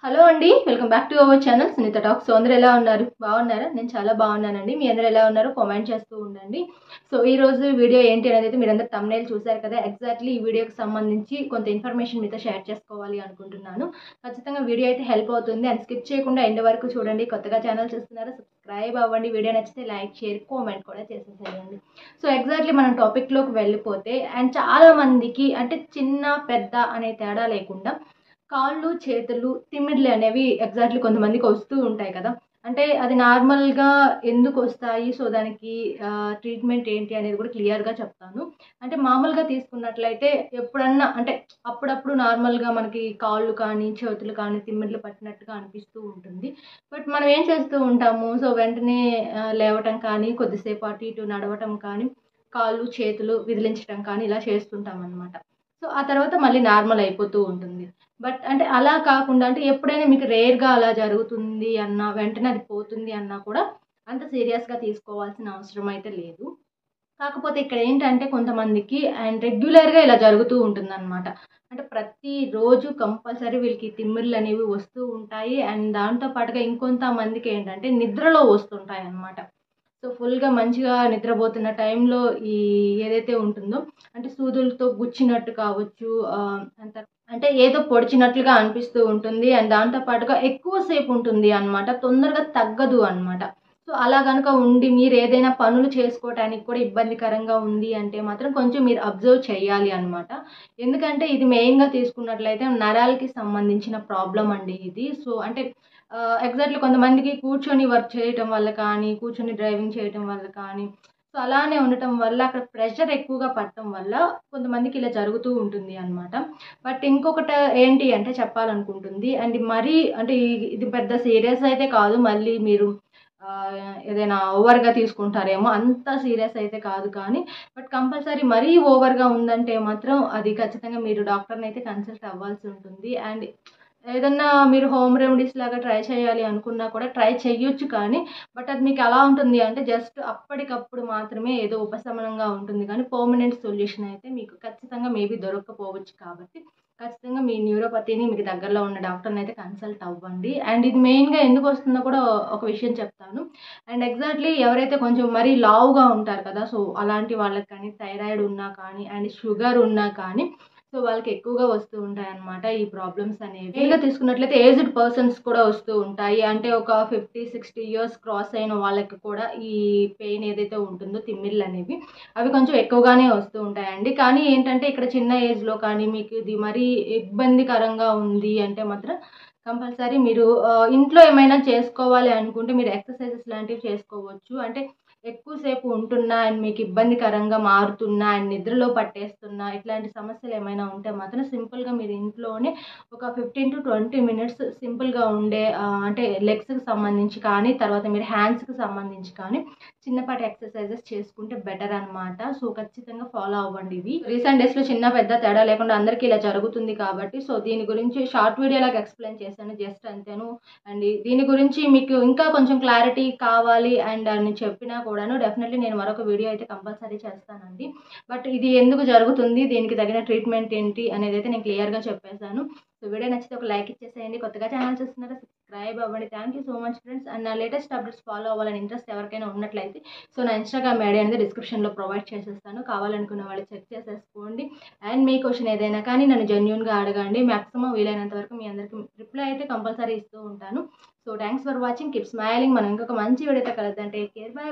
hello అండి welcome back to our channel Sunitha talk so అందరూ ఎలా ఉన్నారు బాగున్నారా నేను చాలా బాగున్నానండి మీ అందరూ ఎలా ఉన్నారో కామెంట్ చేస్తూ ఉండండి సో ఈ రోజు వీడియో ఏంటి అనేది అయితే మీరందరూ తమ్నేల్ చూశారు కదా ఎగ్జాక్ట్లీ ఈ వీడియోకి సంబంధించి కొంత ఇన్ఫర్మేషన్ మీతో షేర్ చేసుకోవాలి అనుకుంటున్నాను ఖచ్చితంగా వీడియో అయితే హెల్ప్ అవుతుంది అండ్ స్కిప్ చేయకుండా ఎండ్ వరకు చూడండి కొత్తగా ఛానల్ చూస్తున్నారా సబ్స్క్రైబ్ అవ్వండి వీడియో నచ్చితే లైక్ షేర్ కామెంట్ కూడా చేసేసేయండి సో ఎగ్జాక్ట్లీ మనం టాపిక్లోకి వెళ్ళిపోతే అండ్ చాలా మందికి అంటే చిన్న పెద్ద అనే తేడా లేకుండా కాళ్ళు చేతులు తిమ్మిర్లు అనేవి ఎగ్జాక్ట్లీ కొంతమందికి వస్తూ ఉంటాయి కదా అంటే అది నార్మల్గా ఎందుకు వస్తాయి సో దానికి ట్రీట్మెంట్ ఏంటి అనేది కూడా క్లియర్గా చెప్తాను అంటే మామూలుగా తీసుకున్నట్లయితే ఎప్పుడన్నా అంటే అప్పుడప్పుడు నార్మల్గా మనకి కాళ్ళు కానీ చేతులు కానీ తిమ్మిర్లు పట్టినట్టుగా అనిపిస్తూ ఉంటుంది బట్ మనం ఏం చేస్తూ ఉంటాము సో వెంటనే ఆ, లేవటం కానీ కొద్దిసేపు అటు ఇటు నడవటం కానీ కాళ్ళు చేతులు విదిలించడం కానీ ఇలా చేస్తుంటాం అనమాట సో ఆ తర్వాత మళ్ళీ నార్మల్ అయిపోతూ ఉంటుంది బట్ అంటే అలా కాకుండా అంటే ఎప్పుడైనా మీకు రేర్గా అలా జరుగుతుంది అన్న వెంటనే అది పోతుంది అన్నా కూడా అంత సీరియస్గా తీసుకోవాల్సిన అవసరం అయితే లేదు కాకపోతే ఇక్కడ ఏంటంటే కొంతమందికి అండ్ రెగ్యులర్గా ఇలా జరుగుతూ ఉంటుందన్నమాట అంటే ప్రతిరోజు కంపల్సరీ వీళ్ళకి తిమ్మిర్లు అనేవి వస్తూ ఉంటాయి అండ్ దాంతో పాటుగా ఇంకొంతమందికి ఏంటంటే నిద్రలో వస్తుంటాయి అన్నమాట సో ఫుల్గా మంచిగా నిద్రపోతున్న టైంలో ఈ ఏదైతే ఉంటుందో అంటే సూదులతో గుచ్చినట్టు కావచ్చు ఆ, అంత అంటే ఏదో పొడిచినట్లుగా అనిపిస్తూ ఉంటుంది అండ్ దాంతో పాటుగా ఎక్కువసేపు ఉంటుంది అన్నమాట తొందరగా తగ్గదు అన్నమాట సో అలా కనుక ఉండి మీరు ఏదైనా పనులు చేసుకోవటానికి కూడా ఇబ్బందికరంగా ఉంది అంటే మాత్రం కొంచెం మీరు అబ్జర్వ్ చేయాలి అనమాట ఎందుకంటే ఇది మెయిన్గా తీసుకున్నట్లయితే నరాలకి సంబంధించిన ప్రాబ్లం అండి ఇది సో అంటే ఎగ్జాక్ట్లీ కొంతమందికి కూర్చొని వర్క్ చేయటం వల్ల కానీ కూర్చొని డ్రైవింగ్ చేయటం వల్ల కానీ సో అలానే ఉండటం వల్ల అక్కడ ప్రెషర్ ఎక్కువగా పడటం వల్ల కొంతమందికి ఇలా జరుగుతూ ఉంటుంది అనమాట బట్ ఇంకొకటి ఏంటి అంటే చెప్పాలనుకుంటుంది అండ్ మరీ అంటే ఈ- ఇది పెద్ద సీరియస్ అయితే కాదు మళ్ళీ మీరు ఆ, ఏదైనా ఓవర్గా తీసుకుంటారేమో అంత సీరియస్ అయితే కాదు కానీ బట్ కంపల్సరీ మరీ ఓవర్గా ఉందంటే మాత్రం అది ఖచ్చితంగా మీరు డాక్టర్ని అయితే కన్సల్ట్ అవ్వాల్సి ఉంటుంది అండ్ ఏదన్నా మీరు హోమ్ రెమెడీస్ లాగా ట్రై చేయాలి అనుకున్నా కూడా ట్రై చేయొచ్చు కానీ బట్ అది మీకు ఎలా ఉంటుంది అంటే జస్ట్ అప్పటికప్పుడు మాత్రమే ఏదో ఉపశమనంగా ఉంటుంది కానీ పర్మనెంట్ సొల్యూషన్ అయితే మీకు ఖచ్చితంగా మేబీ దొరకకపోవచ్చు కాబట్టి ఖచ్చితంగా మీ న్యూరోపతిని మీకు దగ్గరలో ఉన్న డాక్టర్ని అయితే కన్సల్ట్ అవ్వండి అండ్ ఇది మెయిన్గా ఎందుకు వస్తుందో కూడా ఒక విషయం చెప్తాను అండ్ ఎగ్జాక్ట్లీ ఎవరైతే కొంచెం మరీ లావుగా ఉంటారు కదా సో అలాంటి వాళ్ళకి కానీ థైరాయిడ్ ఉన్నా కానీ అండ్ షుగర్ ఉన్నా కానీ సో వాళ్ళకి ఎక్కువగా వస్తూ ఉంటాయి అన్నమాట ఈ ప్రాబ్లమ్స్ అనేవి మెయిన్గా తీసుకున్నట్లయితే ఏజ్డ్ పర్సన్స్ కూడా వస్తూ ఉంటాయి అంటే ఒక ఫిఫ్టీ సిక్స్టీ ఇయర్స్ క్రాస్ అయిన వాళ్ళకి కూడా ఈ పెయిన్ ఏదైతే ఉంటుందో తిమ్మిర్లు అనేవి అవి కొంచెం ఎక్కువగానే వస్తూ ఉంటాయండి కానీ ఏంటంటే ఇక్కడ చిన్న ఏజ్లో కానీ మీకు ఇది మరీ ఇబ్బందికరంగా ఉంది అంటే మాత్రం కంపల్సరీ మీరు ఆ, ఇంట్లో ఏమైనా చేసుకోవాలి అనుకుంటే మీరు ఎక్సర్సైజెస్ లాంటివి చేసుకోవచ్చు అంటే ఎక్కువసేపు ఉంటున్నా అండ్ మీకు ఇబ్బందికరంగా మారుతున్నా అండ్ నిద్రలో పట్టేస్తున్నా ఇట్లాంటి సమస్యలు ఏమైనా ఉంటే మాత్రం సింపుల్గా మీరు ఇంట్లోనే ఒక ఫిఫ్టీన్ టు ట్వంటీ మినిట్స్ సింపుల్గా ఉండే ఆ, అంటే లెగ్స్కి సంబంధించి కానీ తర్వాత మీరు హ్యాండ్స్కి సంబంధించి కానీ చిన్నపాటి ఎక్సర్సైజెస్ చేసుకుంటే బెటర్ అనమాట సో ఖచ్చితంగా ఫాలో అవ్వండి ఇవి రీసెంట్ డేస్లో చిన్న పెద్ద తేడా లేకుండా అందరికీ ఇలా జరుగుతుంది కాబట్టి సో దీని గురించి షార్ట్ వీడియో లాగా ఎక్స్ప్లెయిన్ చేశాను జస్ట్ అంతేను అండ్ దీని గురించి మీకు ఇంకా కొంచెం క్లారిటీ కావాలి అండ్ అని చెప్పినా కూడాను డెఫినెట్లీ నేను మరొక వీడియో అయితే కంపల్సరీ చేస్తానండి బట్ ఇది ఎందుకు జరుగుతుంది దీనికి తగిన ట్రీట్మెంట్ ఏంటి అనేది అయితే నేను క్లియర్గా చెప్పేశాను సో వీడియో నచ్చితే ఒక లైక్ ఇచ్చేసేయండి కొత్తగా ఛానల్ చూస్తున్నారా సబ్స్క్రైబ్ అవ్వండి thank you so much friends and నా లేటెస్ట్ అప్డేట్స్ ఫాలో అవ్వాలని ఇంట్రెస్ట్ ఎవరికైనా ఉన్నట్లయితే సో నా ఇన్స్టాగ్రామ్ ఐడి అనేది డిస్క్రిప్షన్లో ప్రొవైడ్ చేసేస్తాను కావాలనుకున్న వాళ్ళు చెక్ చేసేసుకోండి అండ్ మీ క్వశ్చన్ ఏదైనా కానీ నన్ను జెన్యున్గా అడగండి మ్యాక్సిమం వీలైనంత వరకు మీ అందరికి రిప్లై అయితే కంపల్సరీ ఇస్తూ ఉంటాను so thanks for watching keep smiling మనం ఇంకొక మంచి వీడియోతో కలుద్దాం టేక్ కేర్ బై